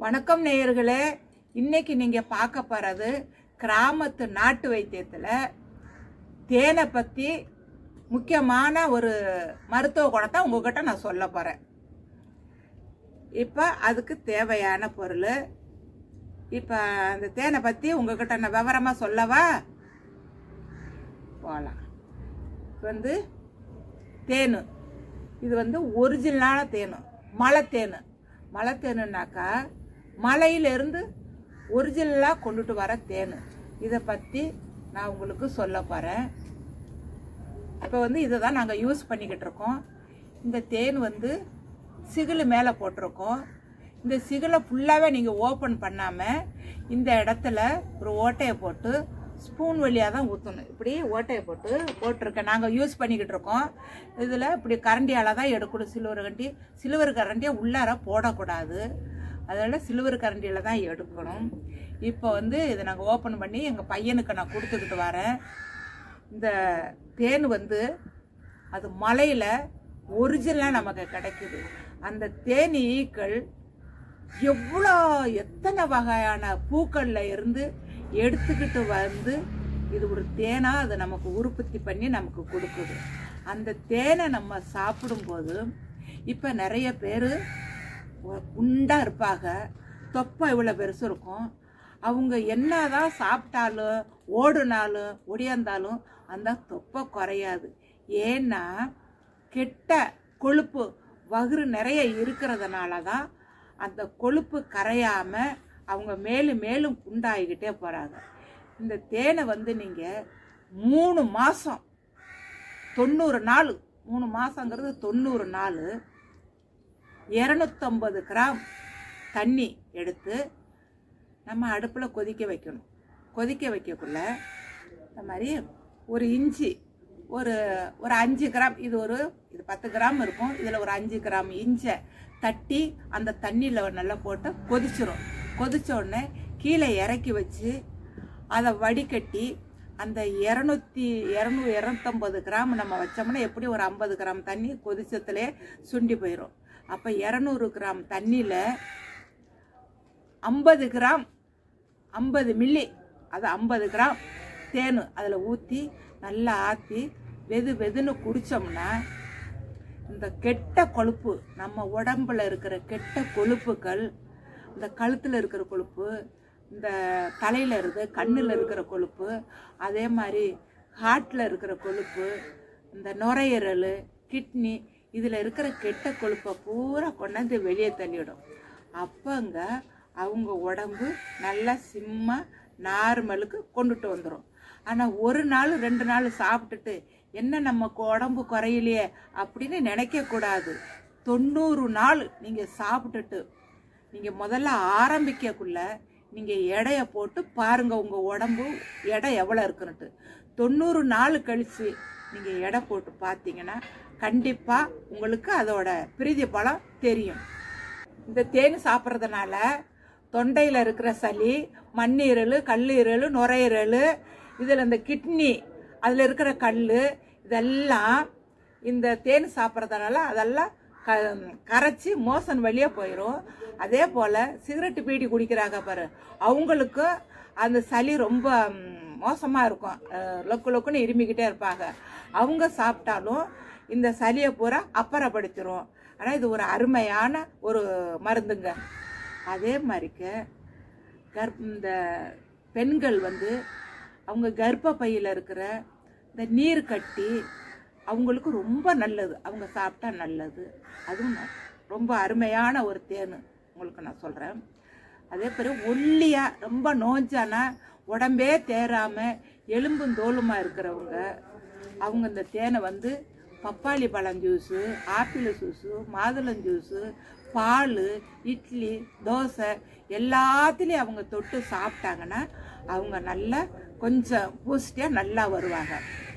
வணக்கம் நேயர்களே இன்னைக்கு நீங்க பார்க்க போறது கிராமத்து நாட்டு வைத்தியத்துல தேனை பத்தி முக்கியமான ஒரு மருத்துவ குணத்தை உங்ககிட்ட நான் சொல்ல போறேன் இப்ப அதுக்கு தேவையான பொருள் இப்ப அந்த தேனை பத்தி உங்ககிட்ட நான் விவரமா சொல்லவா போகலாம் இப்போ வந்து தேனு இது வந்து ஒரிஜினலான தேனு மலை தேனு மலை தேனுனாக்கா மலையிலிருந்து ஒரிஜினலாக கொண்டுட்டு வர தேனு இதை பற்றி நான் உங்களுக்கு சொல்ல போகிறேன் இப்போ வந்து இதை தான் நாங்கள் யூஸ் பண்ணிக்கிட்டு இருக்கோம் இந்த தேன் வந்து சிகிலு மேலே போட்டிருக்கோம் இந்த சிகிலை ஃபுல்லாகவே நீங்கள் ஓப்பன் பண்ணாமல் இந்த இடத்துல ஒரு ஓட்டையை போட்டு ஸ்பூன் வழியாக தான் ஊற்றணும் இப்படி ஓட்டையை போட்டு போட்டிருக்கேன் நாங்கள் யூஸ் பண்ணிக்கிட்டு இருக்கோம் இதில் இப்படி கரண்டியால் தான் எடுக்கணும் சில்வர் கரண்டி சில்வர் கரண்டியை உள்ளார போடக்கூடாது அதனால் சில்வர் கரண்டியில் தான் எடுக்கணும் இப்போ வந்து இதை நாங்கள் ஓப்பன் பண்ணி எங்கள் பையனுக்கு நான் கொடுத்துக்கிட்டு வரேன் இந்த தேன் வந்து அது மலையில் ஒரிஜினலாக நமக்கு கிடைக்குது அந்த தேனி ஈக்கள் எவ்வளோ எத்தனை வகையான பூக்கள்ல இருந்து எடுத்துக்கிட்டு வந்து இது ஒரு தேனா அதை நமக்கு உற்பத்தி பண்ணி நமக்கு கொடுக்குது அந்த தேனை நம்ம சாப்பிடும்போது இப்போ நிறைய பேர் உண்டா இருப்பாங்க தொப்பை இவ்வளோ பெருசு இருக்கும் அவங்க என்னதான் சாப்பிட்டாலும் ஓடுனாலும் ஒடியாந்தாலும் அந்த தொப்பை குறையாது ஏன்னா கெட்ட கொழுப்பு வகுறு நிறைய இருக்கிறதுனால தான் அந்த கொழுப்பு கரையாம அவங்க மேலும் மேலும் குண்டாகிக்கிட்டே போறாங்க இந்த தேனை வந்து நீங்க மூணு மாசம் தொண்ணூறு நாள் மூணு மாசங்கிறது தொண்ணூறு நாள் இரநூத்தம்பது கிராம் தண்ணி எடுத்து நம்ம அடுப்பில் கொதிக்க வைக்கணும் கொதிக்க வைக்கக்குள்ள இந்த மாதிரி ஒரு இஞ்சி ஒரு ஒரு அஞ்சு கிராம் இது ஒரு இது பத்து கிராம் இருக்கும் இதில் ஒரு அஞ்சு கிராம் இஞ்சை தட்டி அந்த தண்ணியில் நல்லா போட்டு கொதிச்சிரும் கொதிச்ச உடனே கீழே இறக்கி வச்சு அதை வடிகட்டி அந்த இரநூத்தி இரநூறு இரநூத்தம்பது கிராம் நம்ம வச்சோம்னா எப்படி ஒரு ஐம்பது கிராம் தண்ணி கொதிச்சதுலே சுண்டி போயிடும் அப்போ இரநூறு கிராம் தண்ணியில் ஐம்பது கிராம் ஐம்பது மில்லி அது ஐம்பது கிராம் தேன் அதில் ஊற்றி நல்லா ஆற்றி வெது வெதுன்னு குடித்தோம்னா இந்த கெட்ட கொழுப்பு நம்ம உடம்புல இருக்கிற கெட்ட கொழுப்புகள் இந்த கழுத்தில் இருக்கிற கொழுப்பு இந்த தலையில் இருக்கு கண்ணில் இருக்கிற கொழுப்பு அதே மாதிரி ஹார்ட்டில் இருக்கிற கொழுப்பு இந்த நுரையீரல் கிட்னி இதில் இருக்கிற கெட்ட கொழுப்பை பூரா கொண்டாந்து வெளியே தள்ளிவிடும் அப்போங்க அவங்க உடம்பு நல்லா சிம்மா நார்மலுக்கு கொண்டுட்டு வந்துடும் ஆனால் ஒரு நாள் ரெண்டு நாள் சாப்பிட்டுட்டு என்ன நம்ம உடம்பு குறையிலையே அப்படின்னு நினைக்கக்கூடாது தொண்ணூறு நாள் நீங்கள் சாப்பிட்டுட்டு நீங்கள் முதல்ல ஆரம்பிக்கக்குள்ள நீங்கள் எடையை போட்டு பாருங்க உங்கள் உடம்பு எடை எவ்வளோ இருக்குன்னுட்டு தொண்ணூறு நாள் கழித்து நீங்கள் எடை போட்டு பார்த்தீங்கன்னா கண்டிப்பாக உங்களுக்கு அதோட பிரீதி பலம் தெரியும் இந்த தேன் சாப்பிட்றதுனால தொண்டையில் இருக்கிற சளி மண்ணீரல் கல்லீரல் நுரையீரல் இதில் இந்த கிட்னி அதில் இருக்கிற கல் இதெல்லாம் இந்த தேன் சாப்பிட்றதுனால அதெல்லாம் க கரைச்சி மோசன் வழியாக போயிடும் அதே போல் சிகரெட்டு பீடி குடிக்கிறாங்க பாரு அவங்களுக்கு அந்த சளி ரொம்ப மோசமாக இருக்கும் அஹ் லொக்கு லொக்குன்னு இருமிக்கிட்டே இருப்பாங்க அவங்க சாப்பிட்டாலும் இந்த சளியை பூரா அப்புறப்படுத்திடும் ஆனால் இது ஒரு அருமையான ஒரு மருந்துங்க அதே மாதிரிக்க கர்ப் இந்த பெண்கள் வந்து அவங்க கர்ப்ப பையில் இருக்கிற இந்த நீர் கட்டி அவங்களுக்கு ரொம்ப நல்லது அவங்க சாப்பிட்டா நல்லது அதுவும் ந- ரொம்ப அருமையான ஒரு தேன் உங்களுக்கு நான் சொல்கிறேன் அதே பிறகு ஒல்லியாக ரொம்ப நோஞ்சானா உடம்பே தேராமல் எலும்பும் தோலுமா இருக்கிறவங்க அவங்க இந்த தேனை வந்து பப்பாளி பழம் ஜூஸு ஆப்பிள் ஜூஸு மாதுளம் ஜூஸு பால் இட்லி தோசை எல்லாத்துலேயும் அவங்க தொட்டு சாப்பிட்டாங்கன்னா அவங்க நல்லா கொஞ்சம் பூஸ்டியாக நல்லா வருவாங்க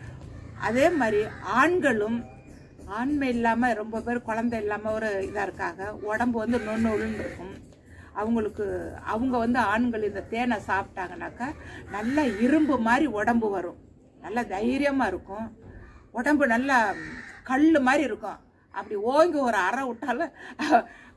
அதே மாதிரி ஆண்களும் ஆண்மை இல்லாமல் ரொம்ப பேர் குழந்தை இல்லாமல் ஒரு இதாக இருக்காங்க உடம்பு வந்து நொண்ணு உளுந்து இருக்கும் அவங்களுக்கு அவங்க வந்து ஆண்கள் இந்த தேனை சாப்பிட்டாங்கனாக்கா நல்ல இரும்பு மாதிரி உடம்பு வரும் நல்ல தைரியமாக இருக்கும் உடம்பு நல்லா கல் மாதிரி இருக்கும் அப்படி ஓங்கி ஒரு அறை விட்டாலும்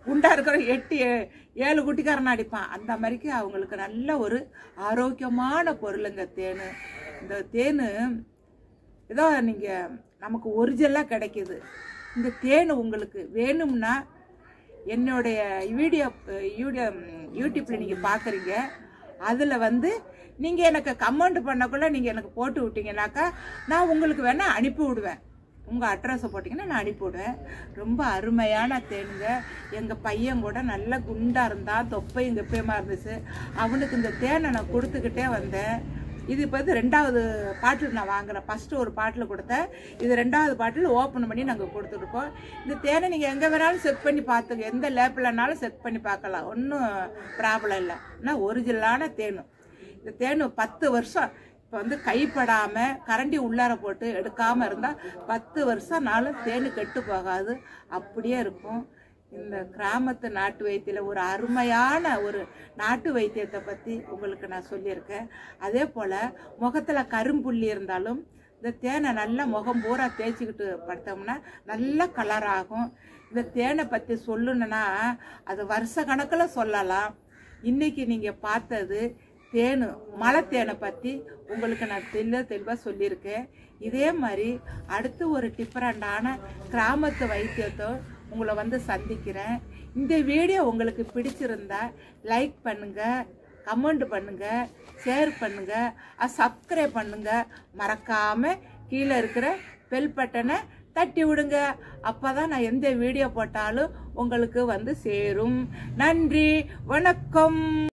குண்டா இருக்கிற எட்டு ஏ- ஏழு குட்டிக்காரன் அடிப்பான் அந்த மாதிரிக்கு அவங்களுக்கு நல்ல ஒரு ஆரோக்கியமான பொருளுங்க தேன் இந்த தேன் ஏதோ நீங்கள் நமக்கு ஒரிஜினலாக கிடைக்கிது இந்த தேன் உங்களுக்கு வேணும்னா என்னுடைய வீடியோ யூடியோ யூடியூப்பில் நீங்கள் பார்க்குறீங்க அதில் வந்து நீங்கள் எனக்கு கமெண்ட் பண்ணக்குள்ள நீங்கள் எனக்கு போட்டு விட்டீங்கன்னாக்கா நான் உங்களுக்கு வேணால் அனுப்பி விடுவேன் உங்கள் அட்ரஸை போட்டிங்கன்னா நான் அனுப்பி விடுவேன் ரொம்ப அருமையான தேனுங்க எங்கள் பையன் கூட நல்ல குண்டாக இருந்தான் தொப்பையும் கப்பையுமா இருந்துச்சு அவனுக்கு இந்த தேனை நான் கொடுத்துக்கிட்டே வந்தேன் இது இப்போ வந்து ரெண்டாவது பாட்டில் நான் வாங்குறேன் ஃபஸ்ட்டு ஒரு பாட்டில் கொடுத்தேன் இது ரெண்டாவது பாட்டில் ஓப்பன் பண்ணி நாங்கள் கொடுத்துருக்கோம் இந்த தேனை நீங்கள் எங்கே வேணாலும் செக் பண்ணி பார்த்துங்க எந்த லேப்பில்னாலும் செக் பண்ணி பார்க்கலாம் ஒன்றும் ப்ராப்ளம் இல்லை ஆனால் ஒரிஜினலான தேன் இந்த தேன் பத்து வருஷம் இப்போ வந்து கைப்படாமல் கரண்டி உள்ளார போட்டு எடுக்காமல் இருந்தால் பத்து வருஷம் நாளும் தேன் கெட்டு போகாது அப்படியே இருக்கும் இந்த கிராமத்து நாட்டு வைத்தியில் ஒரு அருமையான ஒரு நாட்டு வைத்தியத்தை பற்றி உங்களுக்கு நான் சொல்லியிருக்கேன் அதே போல் முகத்தில் கரும்புள்ளி இருந்தாலும் இந்த தேனை நல்லா முகம் பூரா தேய்ச்சிக்கிட்டு படுத்தோம்னா நல்ல கலர் ஆகும் இந்த தேனை பற்றி சொல்லணுன்னா அது வருஷ கணக்கில் சொல்லலாம் இன்னைக்கு நீங்கள் பார்த்தது தேனு மலை தேனை பற்றி உங்களுக்கு நான் தெல்ல தெளிவாக சொல்லியிருக்கேன் இதே மாதிரி அடுத்து ஒரு டிஃப்ரெண்டான கிராமத்து வைத்தியத்தை உங்களை வந்து சந்திக்கிறேன் இந்த வீடியோ உங்களுக்கு பிடிச்சிருந்தா லைக் பண்ணுங்கள் கமெண்ட் பண்ணுங்கள் ஷேர் பண்ணுங்கள் சப்ஸ்கிரைப் பண்ணுங்கள் மறக்காமல் கீழே இருக்கிற பெல் பட்டனை தட்டி விடுங்க அப்பதான் நான் எந்த வீடியோ போட்டாலும் உங்களுக்கு வந்து சேரும் நன்றி வணக்கம்